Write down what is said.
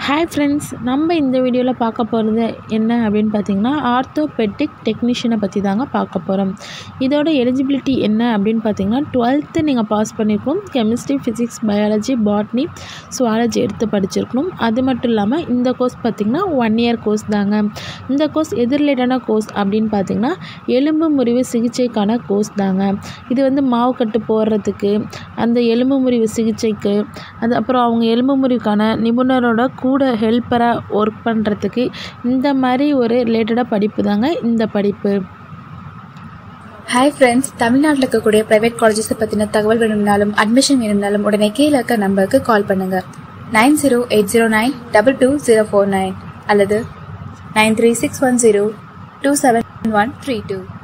hi friends நம்ம இந்த வீடியோவில் பார்க்க போகிறது என்ன அப்படின்னு பார்த்தீங்கன்னா ஆர்த்தோபெட்டிக் டெக்னீஷியனை பற்றி தாங்க பார்க்க போகிறோம் இதோட எலிஜிபிலிட்டி என்ன அப்படின்னு பார்த்தீங்கன்னா டுவெல்த்து நீங்கள் பாஸ் பண்ணியிருக்கணும் chemistry physics biology botany zoology எடுத்து படிச்சிருக்கணும் அது மட்டும் இல்லாமல் இந்த கோர்ஸ் பார்த்திங்கன்னா ஒன் இயர் கோர்ஸ் தாங்க இந்த கோர்ஸ் எது ரிலேட்டடான கோர்ஸ் அப்படின்னு பார்த்தீங்கன்னா எலும்பு முறிவு சிகிச்சைக்கான கோர்ஸ் தாங்க இது வந்து மாவு கட்டு போடுறதுக்கு அந்த எலும்பு முறிவு சிகிச்சைக்கு அது அப்புறம் அவங்க எலும்பு முறிவுக்கான நிபுணரோட கூட ஹெல்ப்பராக ஒர்க் பண்ணுறதுக்கு இந்த மாதிரி ஒரு ரிலேட்டடாக படிப்பு தாங்க இந்த படிப்பு ஹாய் ஃப்ரெண்ட்ஸ் தமிழ்நாட்டில் இருக்கக்கூடிய பிரைவேட் காலேஜஸை பற்றின தகவல் வேணும்னாலும் அட்மிஷன் வேணும்னாலும் உடனே கீழே இருக்க நம்பருக்கு கால் பண்ணுங்க nine zero eight zero nine double two zero four nine அல்லது nine three six one zero two seven one three two